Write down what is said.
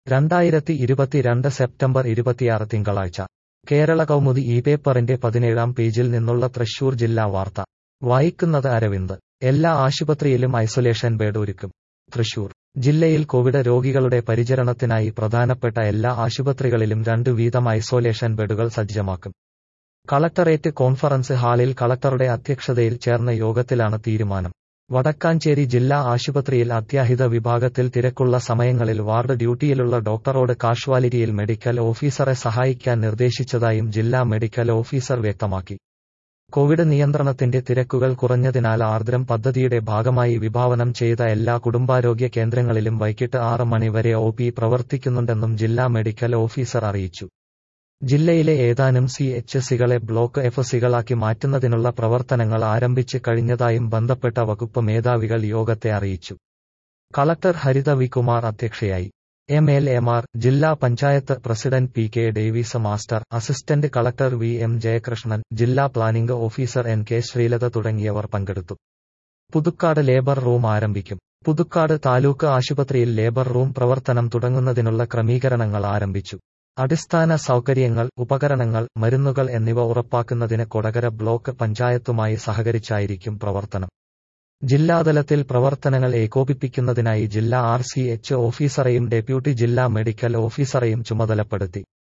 രണ്ടായിരത്തി ഇരുപത്തിരണ്ട് സെപ്റ്റംബർ ഇരുപത്തിയാറ് തിങ്കളാഴ്ച കേരള കൗമുദി ഈ പേപ്പറിന്റെ പതിനേഴാം പേജിൽ നിന്നുള്ള തൃശൂർ ജില്ലാ വാർത്ത വായിക്കുന്നത് അരവിന്ദ് എല്ലാ ആശുപത്രിയിലും ഐസൊലേഷൻ ബെഡ് ഒരുക്കും തൃശൂർ ജില്ലയിൽ കോവിഡ് രോഗികളുടെ പരിചരണത്തിനായി പ്രധാനപ്പെട്ട എല്ലാ ആശുപത്രികളിലും രണ്ടു വീതം ഐസൊലേഷൻ ബെഡുകൾ സജ്ജമാക്കും കളക്ടറേറ്റ് കോൺഫറൻസ് ഹാളിൽ കളക്ടറുടെ അധ്യക്ഷതയിൽ ചേർന്ന യോഗത്തിലാണ് തീരുമാനം വടക്കാഞ്ചേരി ജില്ലാ ആശുപത്രിയിൽ അത്യാഹിത വിഭാഗത്തിൽ തിരക്കുള്ള സമയങ്ങളിൽ വാർഡ് ഡ്യൂട്ടിയിലുള്ള ഡോക്ടറോട് കാഷ്വാലിറ്റിയിൽ മെഡിക്കൽ ഓഫീസറെ സഹായിക്കാൻ നിർദ്ദേശിച്ചതായും ജില്ലാ മെഡിക്കൽ ഓഫീസർ വ്യക്തമാക്കി കോവിഡ് നിയന്ത്രണത്തിന്റെ തിരക്കുകൾ കുറഞ്ഞതിനാൽ ആർദ്രം പദ്ധതിയുടെ ഭാഗമായി വിഭാവനം ചെയ്ത എല്ലാ കുടുംബാരോഗ്യ കേന്ദ്രങ്ങളിലും വൈകിട്ട് ആറ് മണിവരെ ഒ പി പ്രവർത്തിക്കുന്നുണ്ടെന്നും ജില്ലാ മെഡിക്കൽ ഓഫീസർ അറിയിച്ചു ജില്ലയിലെ ഏതാനും സി എച്ച് സികളെ ബ്ലോക്ക് എഫ് സികളാക്കി മാറ്റുന്നതിനുള്ള പ്രവർത്തനങ്ങൾ ആരംഭിച്ച് കഴിഞ്ഞതായും ബന്ധപ്പെട്ട വകുപ്പ് മേധാവികൾ യോഗത്തെ അറിയിച്ചു കളക്ടർ ഹരിത വികുമാർ അധ്യക്ഷയായി എം എൽ എമാർ ജില്ലാ panchayat president P K Davis master assistant collector V M Jayakrishnan ജില്ലാ planning officer N K Sreelatha തുടങ്ങിയവർ പങ്കെടുത്തു പുതുക്കാട് ലേബർ റൂം ആരംഭിക്കും പുതുക്കാട് താലൂക്ക് ആശുപത്രിയിൽ ലേബർ റൂം പ്രവർത്തനം തുടങ്ങുന്നതിനുള്ള ക്രമീകരണങ്ങൾ ആരംഭിച്ചു അടിസ്ഥാന സൗകര്യങ്ങൾ ഉപകരണങ്ങൾ മരുന്നുകൾ എന്നിവ ഉറപ്പാക്കുന്നതിന് കൊടകര ബ്ലോക്ക് പഞ്ചായത്തുമായി സഹകരിച്ചായിരിക്കും പ്രവർത്തനം ജില്ലാതലത്തിൽ പ്രവർത്തനങ്ങൾ ഏകോപിപ്പിക്കുന്നതിനായി ജില്ലാ ആർ സി എച്ച് ഓഫീസറെയും ഡെപ്യൂട്ടി ജില്ലാ മെഡിക്കൽ ഓഫീസറെയും ചുമതലപ്പെടുത്തി